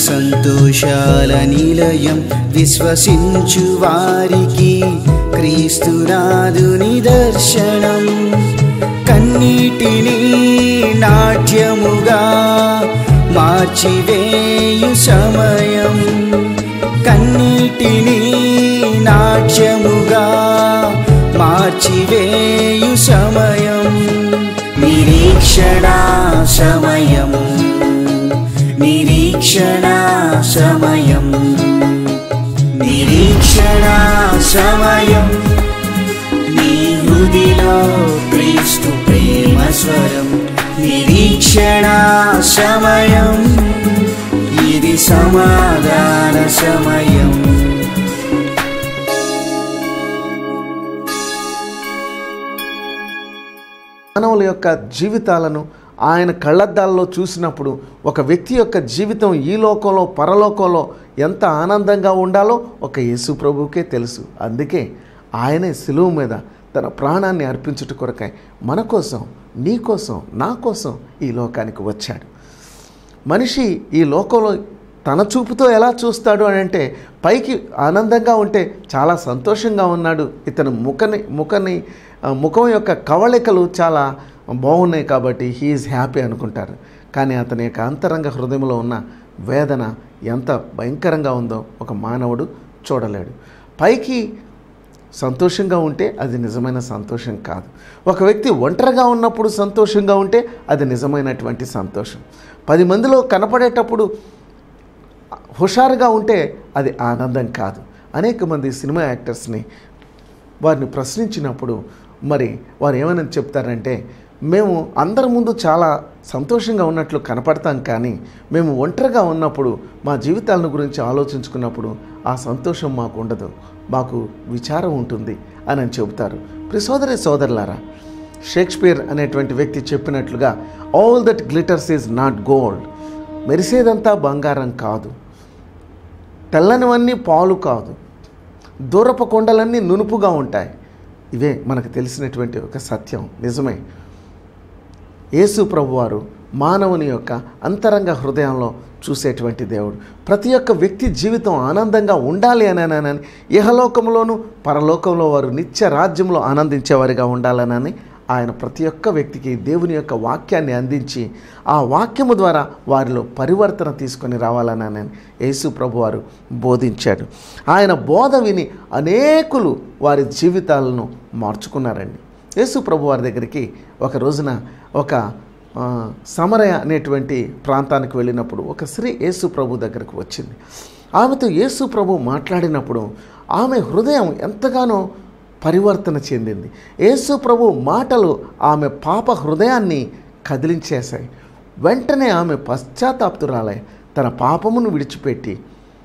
సంతోషాల నిలయం విశ్వసించు వారికి క్రీస్తునాథుని దర్శనం కన్నీటిని నాట్యముగా మార్చివేయు సమయం కన్నీటిని నాట్యముగా మార్చివేయు సమయం నిరీక్షణ సమయం నిరీక్షణ సమయం నిరీక్షణ సమయం నీ హృదిలో క్రీస్తు ప్రేమ స్వరం నిరీక్షణ సమయం ఇది సమాధాన సమయం మానవుల యొక్క జీవితాలను ఆయన కళ్ళద్దాల్లో చూసినప్పుడు ఒక వ్యక్తి యొక్క జీవితం ఈ లోకంలో పరలోకంలో ఎంత ఆనందంగా ఉండాలో ఒక యేసు ప్రభువుకే తెలుసు అందుకే ఆయనే సిలువు మీద తన ప్రాణాన్ని అర్పించుట కొరకై మన కోసం నీ కోసం నా కోసం ఈ లోకానికి వచ్చాడు మనిషి ఈ లోకంలో తన చూపుతో ఎలా చూస్తాడు అని అంటే పైకి ఆనందంగా ఉంటే చాలా సంతోషంగా ఉన్నాడు ఇతను ముఖని ముఖని ఆ, ముఖం యొక్క కవళికలు చాలా బాగున్నాయి కాబట్టి హీఈస్ హ్యాపీ అనుకుంటారు కానీ అతని యొక్క అంతరంగ హృదయంలో ఉన్న వేదన ఎంత భయంకరంగా ఉందో ఒక మానవుడు చూడలేడు పైకి సంతోషంగా ఉంటే అది నిజమైన సంతోషం కాదు ఒక వ్యక్తి ఒంటరిగా ఉన్నప్పుడు సంతోషంగా ఉంటే అది నిజమైనటువంటి సంతోషం పది మందిలో కనపడేటప్పుడు హుషారుగా ఉంటే అది ఆనందం కాదు అనేక మంది సినిమా యాక్టర్స్ని వారిని ప్రశ్నించినప్పుడు మరి వారు ఏమని చెప్తారంటే మేము అందరి ముందు చాలా సంతోషంగా ఉన్నట్లు కనపడతాం కానీ మేము ఒంటరిగా ఉన్నప్పుడు మా జీవితాలను గురించి ఆలోచించుకున్నప్పుడు ఆ సంతోషం మాకు ఉండదు మాకు విచారం ఉంటుంది అని అని చెబుతారు ప్రి సోదరి సోదరులారా షేక్స్పియర్ అనేటువంటి వ్యక్తి చెప్పినట్లుగా all that glitters is not gold మెరిసేదంతా బంగారం కాదు తెల్లనివన్నీ పాలు కాదు దూరపు కొండలన్నీ నునుపుగా ఉంటాయి ఇవే మనకు తెలిసినటువంటి ఒక సత్యం నిజమే యేసు ప్రభువారు మానవుని యొక్క అంతరంగ హృదయంలో చూసేటువంటి దేవుడు ప్రతి ఒక్క వ్యక్తి జీవితం ఆనందంగా ఉండాలి అని అని ఇహలోకంలోను పరలోకంలో వారు నిత్య రాజ్యంలో ఆనందించేవారిగా ఉండాలనని ఆయన ప్రతి ఒక్క వ్యక్తికి దేవుని యొక్క వాక్యాన్ని అందించి ఆ వాక్యము ద్వారా వారిలో పరివర్తన తీసుకొని రావాలని యేసు ప్రభువారు బోధించాడు ఆయన బోధ విని అనేకులు వారి జీవితాలను మార్చుకున్నారండి యేసు ప్రభు వారి దగ్గరికి ఒక రోజున ఒక ఆ, సమరయ అనేటువంటి ప్రాంతానికి వెళ్ళినప్పుడు ఒక స్త్రీ యేసు ప్రభు దగ్గరకు వచ్చింది ఆమెతో యేసు ప్రభు మాట్లాడినప్పుడు ఆమె హృదయం ఎంతగానో పరివర్తన చెందింది యేసు ప్రభు మాటలు ఆమె పాప హృదయాన్ని కదిలించేశాయి వెంటనే ఆమె పశ్చాత్తాప్తురాలై తన పాపమును విడిచిపెట్టి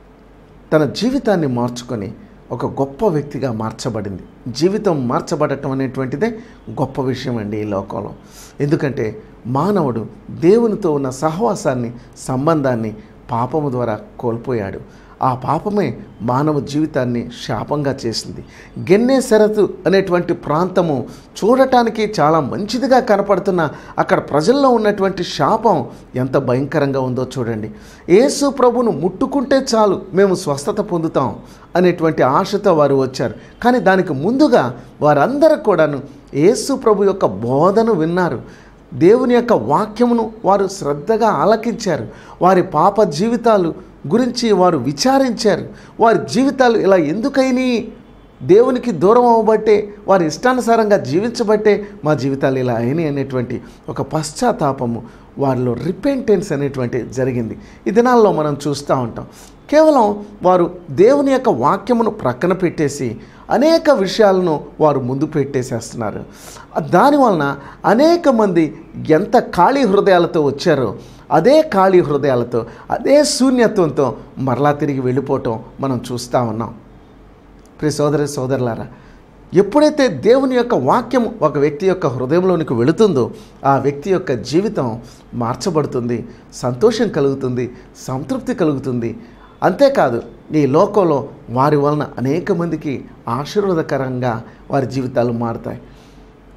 తన జీవితాన్ని మార్చుకొని ఒక గొప్ప వ్యక్తిగా మార్చబడింది జీవితం మార్చబడటం అనేటువంటిదే గొప్ప విషయం అండి ఈ లోకంలో ఎందుకంటే మానవుడు దేవునితో ఉన్న సహవాసాన్ని సంబంధాన్ని పాపము ద్వారా కోల్పోయాడు ఆ పాపమే మానవ జీవితాన్ని శాపంగా చేసింది గెన్నే శరతు అనేటువంటి ప్రాంతము చూడటానికి చాలా మంచిదిగా కనపడుతున్న అక్కడ ప్రజల్లో ఉన్నటువంటి శాపం ఎంత భయంకరంగా ఉందో చూడండి యేసు ప్రభును ముట్టుకుంటే చాలు మేము స్వస్థత పొందుతాం అనేటువంటి ఆశతో వారు వచ్చారు కానీ దానికి ముందుగా వారందరూ కూడాను యేసు ప్రభు యొక్క బోధను విన్నారు దేవుని యొక్క వాక్యమును వారు శ్రద్ధగా ఆలకించారు వారి పాప జీవితాలు గురించి వారు విచారించారు వారి జీవితాలు ఇలా ఎందుకైనా దేవునికి దూరం అవ్వబట్టే వారి ఇష్టానుసారంగా జీవించబట్టే మా జీవితాలు ఇలా అయినాయి అనేటువంటి ఒక పశ్చాత్తాపము వారిలో రిపెంటెన్స్ అనేటువంటి జరిగింది ఈ దినాల్లో మనం చూస్తూ ఉంటాం కేవలం వారు దేవుని యొక్క వాక్యమును ప్రక్కన పెట్టేసి అనేక విషయాలను వారు ముందు పెట్టేసేస్తున్నారు దానివలన అనేక మంది ఎంత ఖాళీ హృదయాలతో వచ్చారో అదే ఖాళీ హృదయాలతో అదే శూన్యత్వంతో మరలా తిరిగి వెళ్ళిపోవటం మనం చూస్తూ ఉన్నాం ప్రియ సోదరి సోదరులారా ఎప్పుడైతే దేవుని యొక్క వాక్యం ఒక వ్యక్తి యొక్క హృదయంలోనికి వెళుతుందో ఆ వ్యక్తి యొక్క జీవితం మార్చబడుతుంది సంతోషం కలుగుతుంది సంతృప్తి కలుగుతుంది అంతేకాదు ఈ లోకంలో వారి వలన అనేక మందికి ఆశీర్వాదకరంగా వారి జీవితాలు మారుతాయి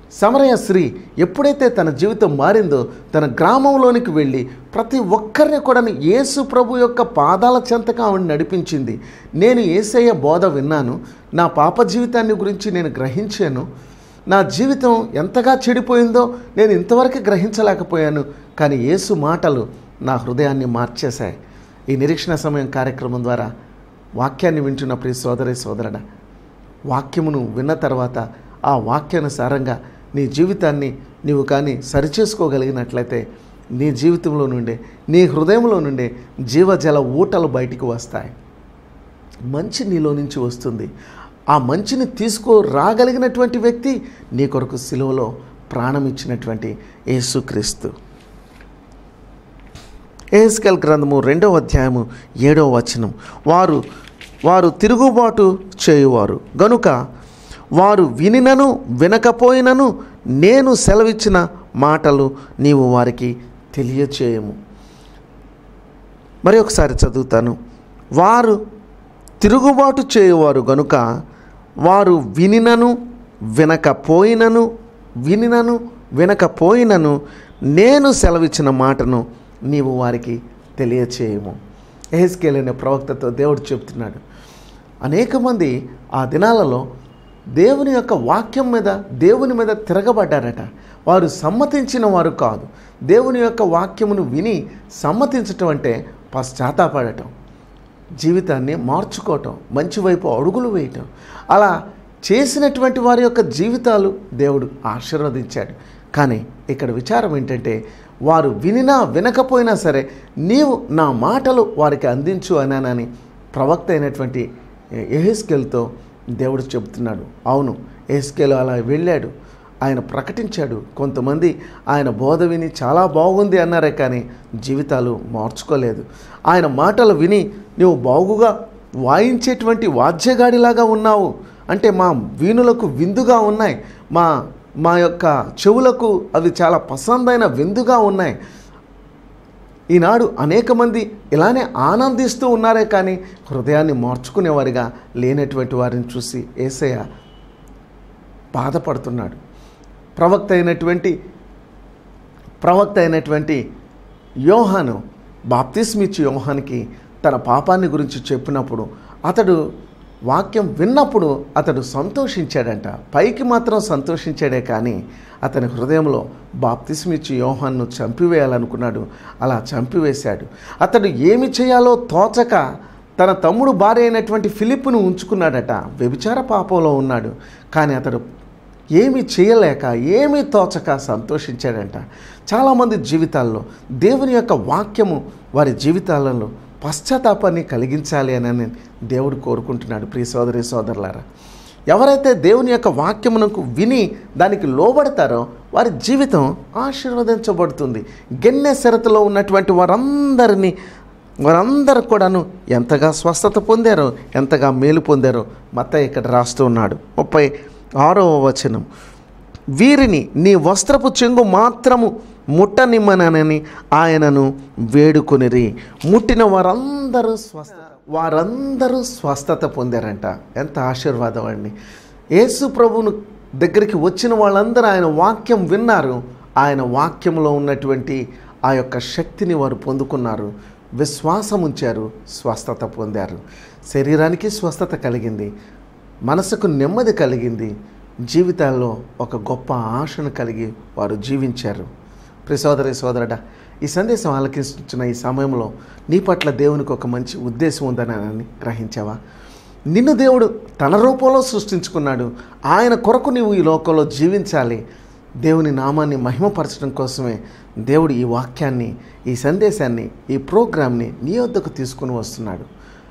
సమరయ స్త్రీ ఎప్పుడైతే తన జీవితం మారిందో తన గ్రామంలోనికి వెళ్ళి ప్రతి ఒక్కరిని కూడా యేసు ప్రభు యొక్క పాదాల చెంతగా ఆవిడ నడిపించింది నేను ఏసయ్య బోధ విన్నాను నా పాప జీవితాన్ని గురించి నేను గ్రహించాను నా జీవితం ఎంతగా చెడిపోయిందో నేను ఇంతవరకు గ్రహించలేకపోయాను కానీ యేసు మాటలు నా హృదయాన్ని మార్చేశాయి ఈ నిరీక్షణ సమయం కార్యక్రమం ద్వారా వాక్యాన్ని వింటున్న ప్రియ సోదరి సోదరుడా వాక్యమును విన్న తర్వాత ఆ వాక్యానుసారంగా నీ జీవితాన్ని నీవు కానీ సరిచేసుకోగలిగినట్లయితే నీ జీవితంలో నుండే నీ హృదయంలో నుండే జీవజల ఊటలు బయటికి వస్తాయి మంచి నీలో నుంచి వస్తుంది ఆ మంచిని తీసుకో రాగలిగినటువంటి వ్యక్తి నీ కొరకు సిలువలో ప్రాణం ఇచ్చినటువంటి యేసుక్రీస్తు ఏస్కెల్ గ్రంథము రెండవ అధ్యాయము ఏడవ వచనం వారు వారు తిరుగుబాటు చేయువారు గనుక వారు వినినను వినకపోయినను నేను సెలవిచ్చిన మాటలు నీవు వారికి తెలియచేయము మరి ఒకసారి చదువుతాను వారు తిరుగుబాటు చేయువారు గనుక వారు వినినను వినకపోయినను వినినను వినకపోయినను నేను సెలవిచ్చిన మాటను నీవు వారికి తెలియచేయము ఎహెస్కేల్ అనే ప్రవక్తతో దేవుడు చెప్తున్నాడు అనేక మంది ఆ దినాలలో దేవుని యొక్క వాక్యం మీద దేవుని మీద తిరగబడ్డారట వారు సమ్మతించిన వారు కాదు దేవుని యొక్క వాక్యమును విని సమ్మతించటం అంటే పశ్చాత్తాపడటం జీవితాన్ని మార్చుకోవటం మంచి వైపు అడుగులు వేయటం అలా చేసినటువంటి వారి యొక్క జీవితాలు దేవుడు ఆశీర్వదించాడు కానీ ఇక్కడ విచారం ఏంటంటే వారు వినినా వినకపోయినా సరే నీవు నా మాటలు వారికి అందించు అనానని ప్రవక్త అయినటువంటి ఎహెస్కెల్తో దేవుడు చెబుతున్నాడు అవును ఎహెస్కెల్ అలా వెళ్ళాడు ఆయన ప్రకటించాడు కొంతమంది ఆయన బోధ విని చాలా బాగుంది అన్నారే కానీ జీవితాలు మార్చుకోలేదు ఆయన మాటలు విని నువ్వు బాగుగా వాయించేటువంటి వాద్యగాడిలాగా ఉన్నావు అంటే మా వీణులకు విందుగా ఉన్నాయి మా మా యొక్క చెవులకు అవి చాలా పసందైన విందుగా ఉన్నాయి ఈనాడు అనేక మంది ఇలానే ఆనందిస్తూ ఉన్నారే కానీ హృదయాన్ని మార్చుకునేవారిగా లేనటువంటి వారిని చూసి ఏసయ్య బాధపడుతున్నాడు ప్రవక్త అయినటువంటి ప్రవక్త అయినటువంటి యోహాను బాప్తిస్మిచ్చి యోహానికి తన పాపాన్ని గురించి చెప్పినప్పుడు అతడు వాక్యం విన్నప్పుడు అతడు సంతోషించాడంట పైకి మాత్రం సంతోషించాడే కానీ అతని హృదయంలో బాప్తిస్మిచ్చి యోహాన్ను చంపివేయాలనుకున్నాడు అలా చంపివేశాడు అతడు ఏమి చేయాలో తోచక తన తమ్ముడు భార్య అయినటువంటి ఫిలిప్ను ఉంచుకున్నాడట వ్యభిచార పాపంలో ఉన్నాడు కానీ అతడు ఏమి చేయలేక ఏమీ తోచక సంతోషించాడంట చాలామంది జీవితాల్లో దేవుని యొక్క వాక్యము వారి జీవితాలలో పశ్చాత్తాపాన్ని కలిగించాలి అని దేవుడు కోరుకుంటున్నాడు ప్రియ సోదరి సోదరులారా ఎవరైతే దేవుని యొక్క వాక్యమునకు విని దానికి లోబడతారో వారి జీవితం ఆశీర్వదించబడుతుంది గెన్నె షరతులో ఉన్నటువంటి వారందరినీ వారందరూ కూడాను ఎంతగా స్వస్థత పొందారో ఎంతగా మేలు పొందారో మత ఇక్కడ రాస్తూ ఉన్నాడు ముప్పై ఆరవ వచనం వీరిని నీ వస్త్రపు చెంగు మాత్రము ముట్టనిమ్మనని ఆయనను వేడుకొనిరి ముట్టిన వారందరూ స్వస్థ వారందరూ స్వస్థత పొందారంట ఎంత ఆశీర్వాదం అండి యేసు ప్రభువును దగ్గరికి వచ్చిన వాళ్ళందరూ ఆయన వాక్యం విన్నారు ఆయన వాక్యంలో ఉన్నటువంటి ఆ యొక్క శక్తిని వారు పొందుకున్నారు విశ్వాసం ఉంచారు స్వస్థత పొందారు శరీరానికి స్వస్థత కలిగింది మనసుకు నెమ్మది కలిగింది జీవితాల్లో ఒక గొప్ప ఆశను కలిగి వారు జీవించారు ప్రియ సోదరి సోదరుడా ఈ సందేశం ఆలకిస్తున్న ఈ సమయంలో నీ పట్ల దేవునికి ఒక మంచి ఉద్దేశం ఉందని గ్రహించావా నిన్ను దేవుడు తన రూపంలో సృష్టించుకున్నాడు ఆయన కొరకు నీవు ఈ లోకంలో జీవించాలి దేవుని నామాన్ని మహిమపరచడం కోసమే దేవుడు ఈ వాక్యాన్ని ఈ సందేశాన్ని ఈ ప్రోగ్రామ్ని నీ వద్దకు తీసుకుని వస్తున్నాడు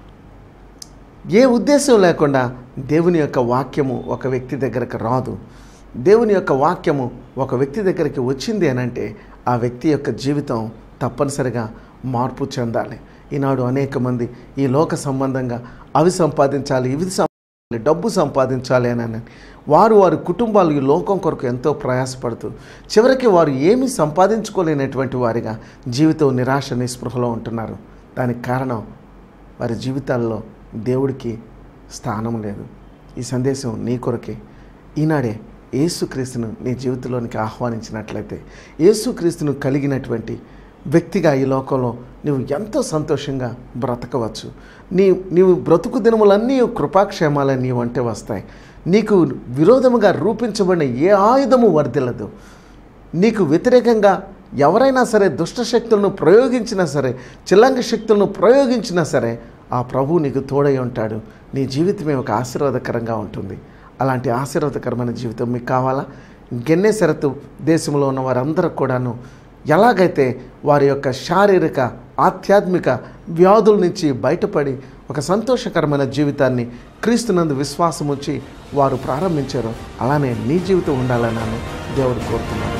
ఏ ఉద్దేశం లేకుండా దేవుని యొక్క వాక్యము ఒక వ్యక్తి దగ్గరకు రాదు దేవుని యొక్క వాక్యము ఒక వ్యక్తి దగ్గరికి వచ్చింది అని అంటే ఆ వ్యక్తి యొక్క జీవితం తప్పనిసరిగా మార్పు చెందాలి ఈనాడు అనేక మంది ఈ లోక సంబంధంగా అవి సంపాదించాలి ఇవి సంపాదించాలి డబ్బు సంపాదించాలి అని అని వారు వారి కుటుంబాలు ఈ లోకం కొరకు ఎంతో ప్రయాసపడుతూ చివరికి వారు ఏమీ సంపాదించుకోలేనటువంటి వారిగా జీవితం నిరాశ నిస్పృహలో ఉంటున్నారు దానికి కారణం వారి జీవితాల్లో దేవుడికి స్థానం లేదు ఈ సందేశం నీ కొరకే ఈనాడే యేసుక్రీస్తును నీ జీవితంలోనికి ఆహ్వానించినట్లయితే యేసుక్రీస్తును కలిగినటువంటి వ్యక్తిగా ఈ లోకంలో నువ్వు ఎంతో సంతోషంగా బ్రతకవచ్చు నీ నీవు బ్రతుకు దినములన్నీ కృపాక్షేమాలే నీ వంటే వస్తాయి నీకు విరోధముగా రూపించబడిన ఏ ఆయుధము వర్ధిల్లదు నీకు వ్యతిరేకంగా ఎవరైనా సరే దుష్ట శక్తులను ప్రయోగించినా సరే చిల్లంగ శక్తులను ప్రయోగించినా సరే ఆ ప్రభు నీకు తోడై ఉంటాడు నీ జీవితమే ఒక ఆశీర్వాదకరంగా ఉంటుంది అలాంటి ఆశీర్వాదకరమైన జీవితం మీకు కావాలా గెన్నె శరతు దేశంలో ఉన్న వారందరూ కూడాను ఎలాగైతే వారి యొక్క శారీరక ఆధ్యాత్మిక వ్యాధుల నుంచి బయటపడి ఒక సంతోషకరమైన జీవితాన్ని క్రీస్తునందు విశ్వాసం వచ్చి వారు ప్రారంభించారో అలానే నీ జీవితం ఉండాలని నేను దేవుడు కోరుతున్నాను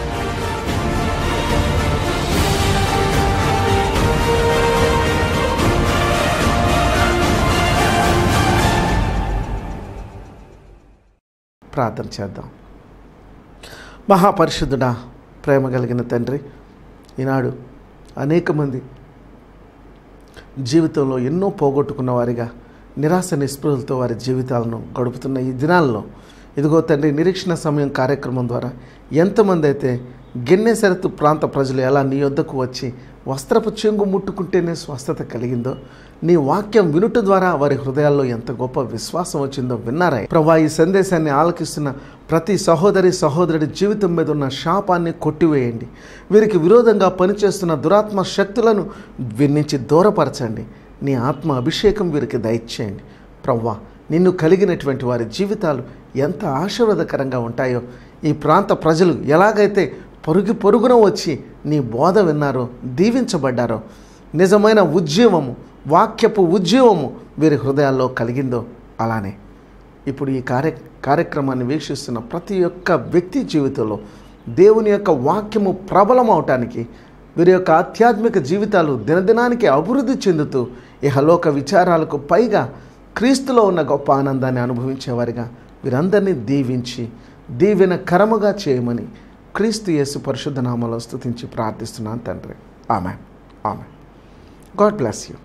ప్రార్థన చేద్దాం మహాపరిశుద్ధుడా ప్రేమ కలిగిన తండ్రి ఈనాడు అనేక మంది జీవితంలో ఎన్నో పోగొట్టుకున్న వారిగా నిరాశ నిస్పృహలతో వారి జీవితాలను గడుపుతున్న ఈ దినాల్లో ఇదిగో తండ్రి నిరీక్షణ సమయం కార్యక్రమం ద్వారా ఎంతమంది అయితే గిన్నెసరతు ప్రాంత ప్రజలు ఎలా నీ వద్దకు వచ్చి వస్త్రపు చెంగు ముట్టుకుంటేనే స్వస్థత కలిగిందో నీ వాక్యం వినుట ద్వారా వారి హృదయాల్లో ఎంత గొప్ప విశ్వాసం వచ్చిందో విన్నారా ప్రభా ఈ సందేశాన్ని ఆలకిస్తున్న ప్రతి సహోదరి సహోదరుడి జీవితం మీద ఉన్న శాపాన్ని కొట్టివేయండి వీరికి విరోధంగా పనిచేస్తున్న దురాత్మ శక్తులను వీరి నుంచి దూరపరచండి నీ ఆత్మ అభిషేకం వీరికి దయచేయండి ప్రవ్వా నిన్ను కలిగినటువంటి వారి జీవితాలు ఎంత ఆశీర్వాదకరంగా ఉంటాయో ఈ ప్రాంత ప్రజలు ఎలాగైతే పొరుగు పొరుగున వచ్చి నీ బోధ విన్నారో దీవించబడ్డారో నిజమైన ఉద్యమము వాక్యపు ఉద్యమము వీరి హృదయాల్లో కలిగిందో అలానే ఇప్పుడు ఈ కార్య కార్యక్రమాన్ని వీక్షిస్తున్న ప్రతి ఒక్క వ్యక్తి జీవితంలో దేవుని యొక్క వాక్యము ప్రబలం అవటానికి వీరి యొక్క ఆధ్యాత్మిక జీవితాలు దినదినానికి అభివృద్ధి చెందుతూ ఇహలోక విచారాలకు పైగా క్రీస్తులో ఉన్న గొప్ప ఆనందాన్ని అనుభవించేవారిగా వీరందరినీ దీవించి దీవెన కరముగా చేయమని క్రీస్తు యేసు పరిశుద్ధ నామలో స్తుతించి ప్రార్థిస్తున్నాను తండ్రి ఆమె ఆమె గాడ్ బ్లెస్ యూ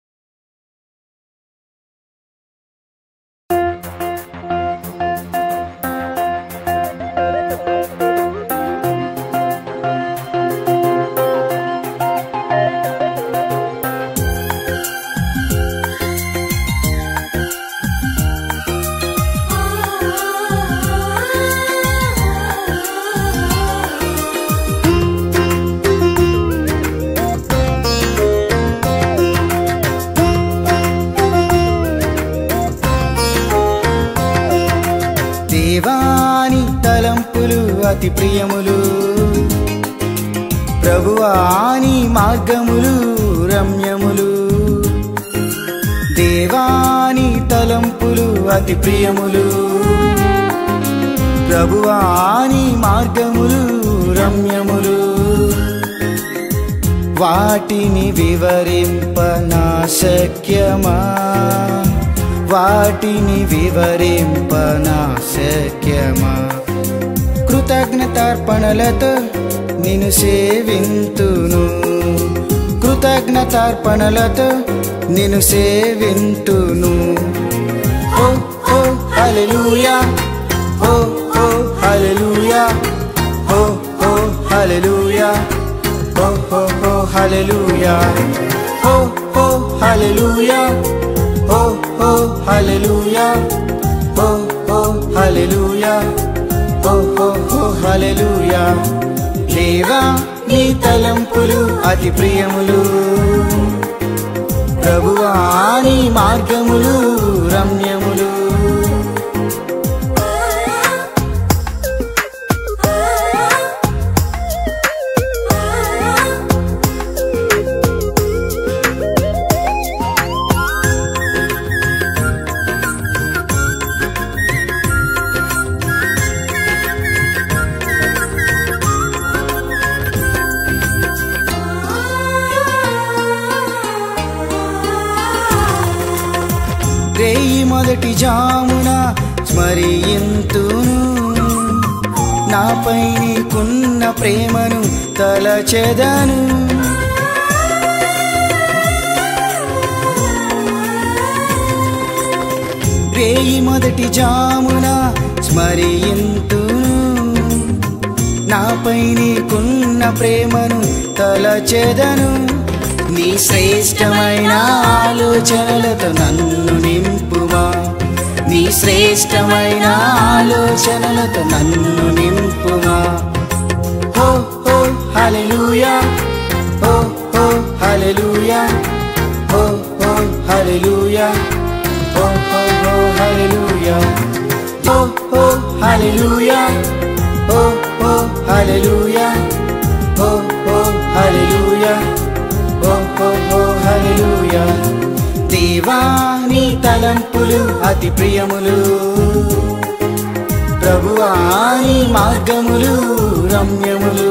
దేవాని తలంపులు అతి ప్రియములు ప్రభువాని మార్గములు రమ్యములు దేవాని తలంపులు అతి ప్రియములు ప్రభువాని మార్గములు రమ్యములు వాటిని వివరింప నా శక్యమా వాటిని వివరింప నా శక్యమా కృతజ్ఞతార్పణలతో నిన్ను సేవింతును కృతజ్ఞతార్పణలతో నిన్ను సేవింతును ఓ ఓ హల్లెలూయా ఓ ఓ హల్లెలూయా ఓ ఓ హల్లెలూయా ఓ ఓ ఓ హల్లెలూయా ఓ ఓ హల్లెలూయా ఓ ఓ హల్లెలూయా ఓ ఓ హల్లెలూయా ఓ ఓ ఓ హల్లెలూయా దేవా నీ తలంపులు అతి ప్రియములు ప్రభువా నీ మార్గములు రమ్యములు రేయి మొదటి జామున స్మరియంతును నాపై నీకున్న ప్రేమను తలచెదను రేయి మొదటి జామున మరి ఇంతును నాపై నీకున్న ప్రేమను తలచెదను నీ శ్రేష్టమైన ఆలోచనలతో నన్ను నింపుమా నీ శ్రేష్టమైన ఆలోచనలతో నన్ను నింపుమా హో హో హల్లెలూయా హో హో హల్లెలూయా హో హో హల్లెలూయా హో హో హో హల్లెలూయా హో హో హల్లెలూయా హో హో హల్లెలూయా హో హో హల్లెలూయా హో హో హో హల్లెలూయా దేవా నీ తలంపులు అతి ప్రియములు ప్రభువా నీ మార్గములు రమ్యములు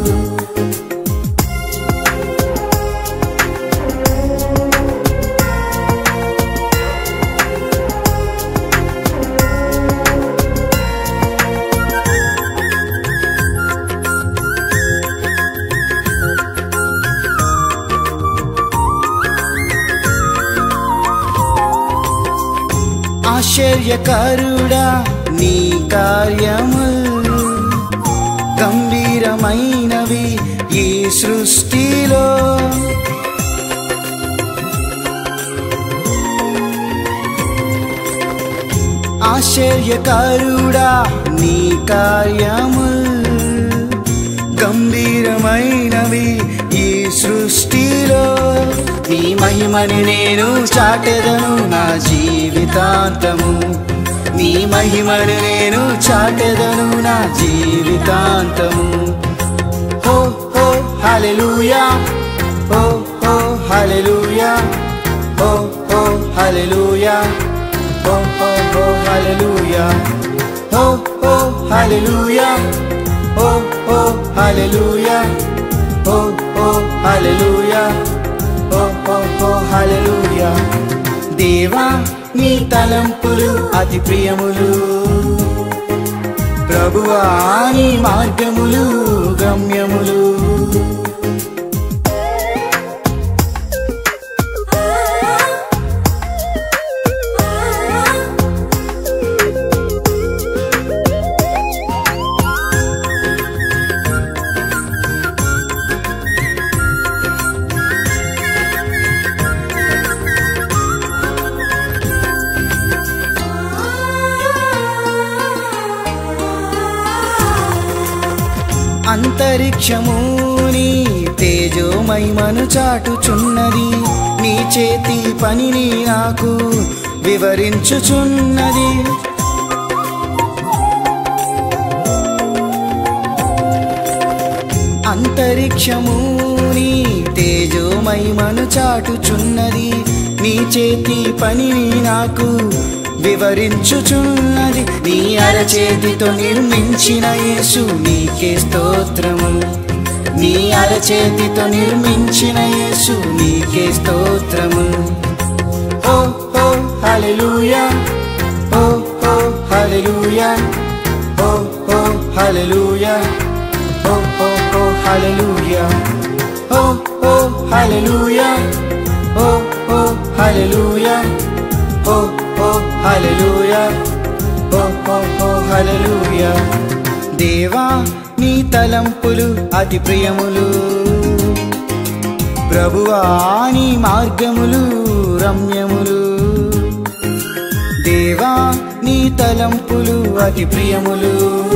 ఆశ్చర్యకరుడా నీ కార్యములు గంభీరమైనవి ఈ సృష్టిలో ఆశ్చర్యకరుడా నీ కార్యములు గంభీరమైనవి ఈ సృష్టిలో నీ మహిమని నేను చాటెదను నా జీవితాంతము నీ మహిమని నేను చాటెదను నా జీవితాంతము హో హో హల్లెలూయా హో హో హల్లెలూయా హో హో హల్లెలూయా హో హో హో హల్లెలూయా హో హో హల్లెలూయా హో హో హల్లెలూయా హో హో హల్లెలూయా హో హో హో హల్లెలూయా దేవా నీ తలంపులు అతి ప్రియములు ప్రభువా నీ మార్గములు గమ్యములు అంతరిక్షము నీ తేజోమహిమను చాటుచున్నది నీ చేతి పనిని నాకు వివరించుచున్నది అంతరిక్షము నీ తేజోమహిమను చాటుచున్నది నీ చేతి పనిని నాకు వివరించుచున్నది నీ అరచేతితో నిర్మించిన యేసు నీకే స్తోత్రము నీ అరచేతితో నిర్మించిన యేసు నీకే స్తోత్రము ఓ ఓ హల్లెలూయా ఓ ఓ హల్లెలూయా ఓ ఓ హల్లెలూయా ఓ ఓ ఓ హల్లెలూయా ఓ ఓ హల్లెలూయా ఓ ఓ హల్లెలూయా ఓ ఓ హల్లెలూయా ఓ ఓ ఓ హల్లెలూయా దేవా నీ తలంపులు అతి ప్రియములు ప్రభువా నీ మార్గములు రమ్యములు దేవా నీ తలంపులు అతి ప్రియములు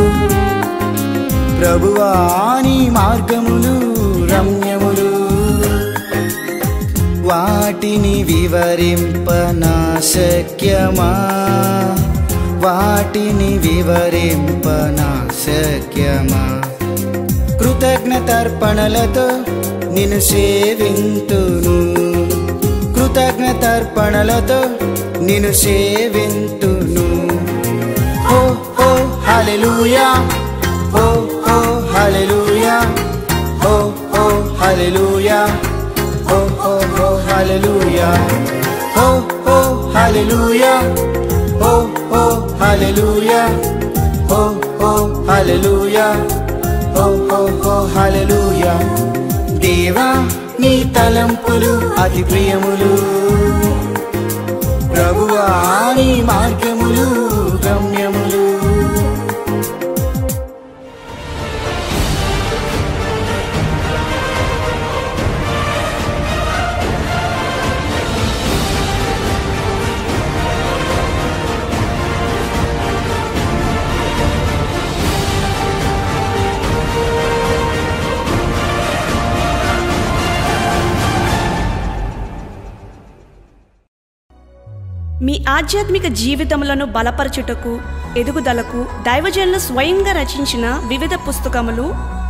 ప్రభువా నీ మార్గములు రమ్యములు వాటిని వివరింప నా శక్యమా వాటిని వివరింప నా శక్యమా కృతజ్ఞతర్పణలతో నిన్ను సేవింతును కృతజ్ఞతర్పణలతో నిన్ను సేవింతును ఓ ఓ హల్లెలూయా ఓ ఓ హల్లెలూయా ఓ ఓ హల్లెలూయా ఓ ఓ ఓ హల్లెలూయా ఓ ఓ హల్లెలూయా ఓ ఓ హల్లెలూయా ఓ ఓ హల్లెలూయా ఓ ఓ ఓ హల్లెలూయా దేవా నీ తలంపులు అతి ప్రియములు ప్రభువా నీ మార్గములు గమ్యములు మీ ఆధ్యాత్మిక జీవితములను బలపరచుటకు ఎదుగుదలకు దైవజనులు స్వయంగా రచించిన వివిధ పుస్తకములు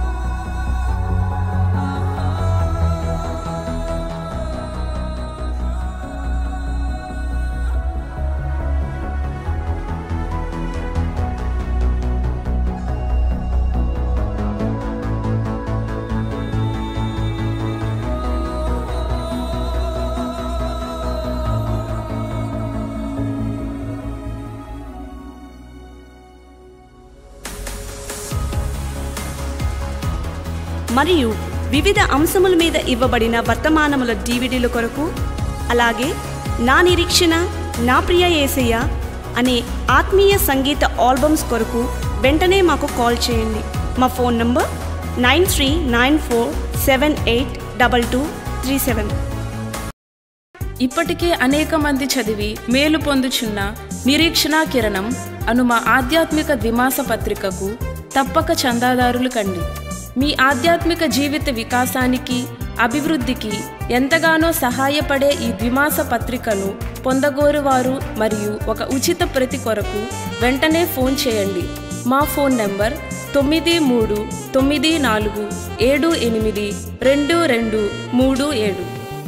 మరియు వివిధ అంశముల మీద ఇవ్వబడిన వర్తమానముల డివిడీల కొరకు అలాగే నా నిరీక్షణ నా ప్రియ ఏసయ్య అనే ఆత్మీయ సంగీత ఆల్బమ్స్ కొరకు వెంటనే మాకు కాల్ చేయండి మా phone number nine three nine four seven eight double two three seven ఇప్పటికే అనేక మంది చదివి మేలు పొందుచున్న నిరీక్షణా కిరణం అను మా ఆధ్యాత్మిక ద్విమాస పత్రికకు తప్పక చందాదారులు కండి మీ ఆధ్యాత్మిక జీవిత వికాసానికి అభివృద్ధికి ఎంతగానో సహాయపడే ఈ ద్విమాస పత్రికను పొందగోరువారు మరియు ఒక ఉచిత ప్రతి కొరకు వెంటనే ఫోన్ చేయండి మా ఫోన్ నంబర్ తొమ్మిది మూడు తొమ్మిది నాలుగు ఏడు ఎనిమిది రెండు రెండు మూడు ఏడు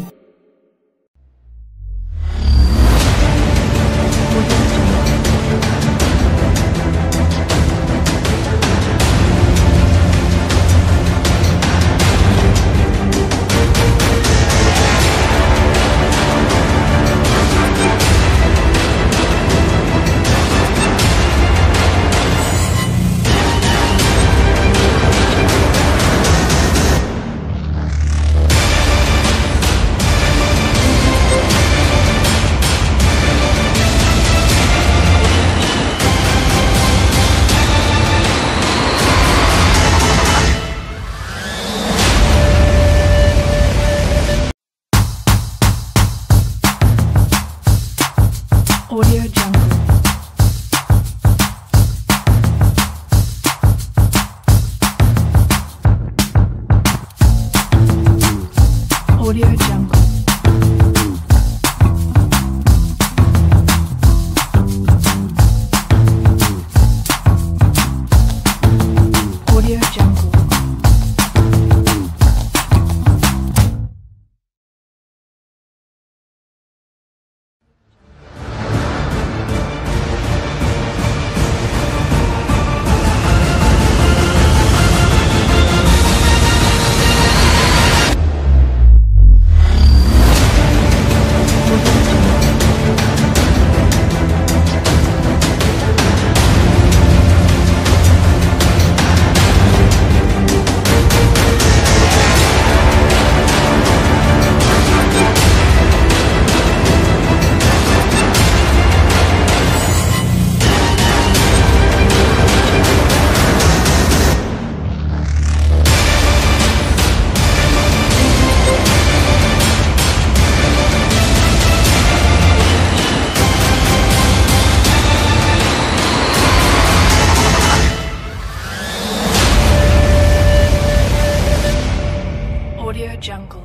Audio Jungle. Audio Jungle. Audio Jungle. Audio Jungle.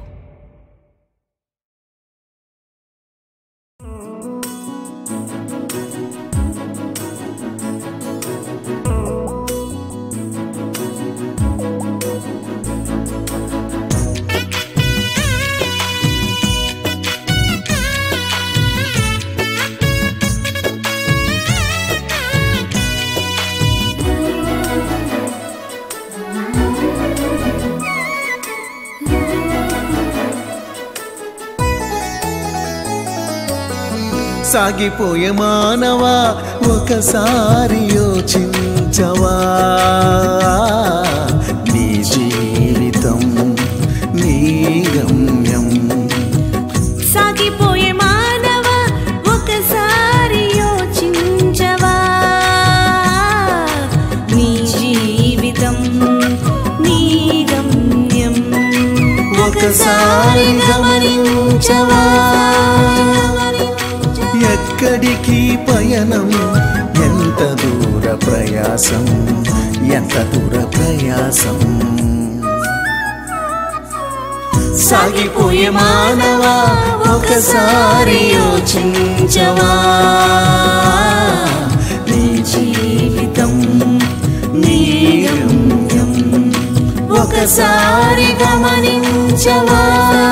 సాగిపోయే మానవా ఒకసారి యోచించవా నీ జీవితం నీ గమ్యం సాగిపోయే మానవ ఒకసారి యోచించవా నీ జీవితం నీ గమ్యం ఒకసారి గమనించవా ఎక్కడికి పయనం ఎంత దూర ప్రయాసం ఎంత దూర ప్రయాసం సాగిపోయే మానవా ఒకసారి యోచించవా నీ జీవితం నీ గమ్యం ఒకసారి గమనించవా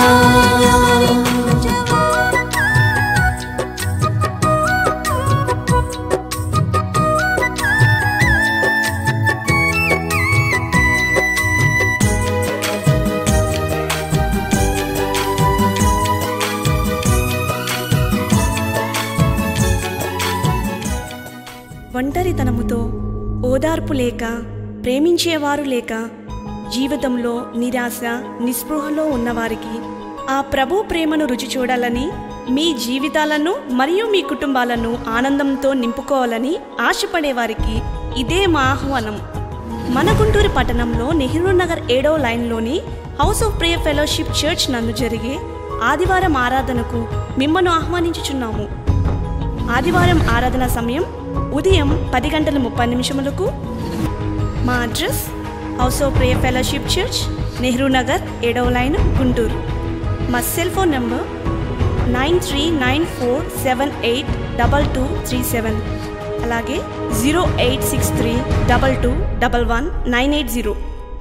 ఒంటరితనముతో ఓదార్పు లేక ప్రేమించేవారు లేక జీవితంలో నిరాశ నిస్పృహలో ఉన్నవారికి ఆ ప్రభు ప్రేమను రుచి చూడాలని మీ జీవితాలను మరియు మీ కుటుంబాలను ఆనందంతో నింపుకోవాలని ఆశపడేవారికి ఇదే మా ఆహ్వానం మన గుంటూరు పట్టణంలో నెహ్రూ నగర్ ఏడో లైన్లోని house of prayer fellowship church నందు జరిగే ఆదివారం ఆరాధనకు మిమ్మల్ని ఆహ్వానించుచున్నాము ఆదివారం ఆరాధన సమయం ఉదయం పది గంటల ముప్పై నిమిషములకు మా address house of prayer fellowship church Nehru Nagar ఏడవ లైన్ గుంటూరు మా cell phone number nine three nine four seven eight double two three seven అలాగే zero eight six three double two double one nine eight zero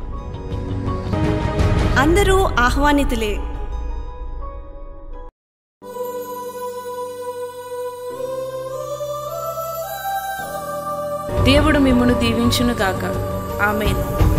అందరూ ఆహ్వానితులే దేవుడు మిమ్మను దీవించునుగాక amen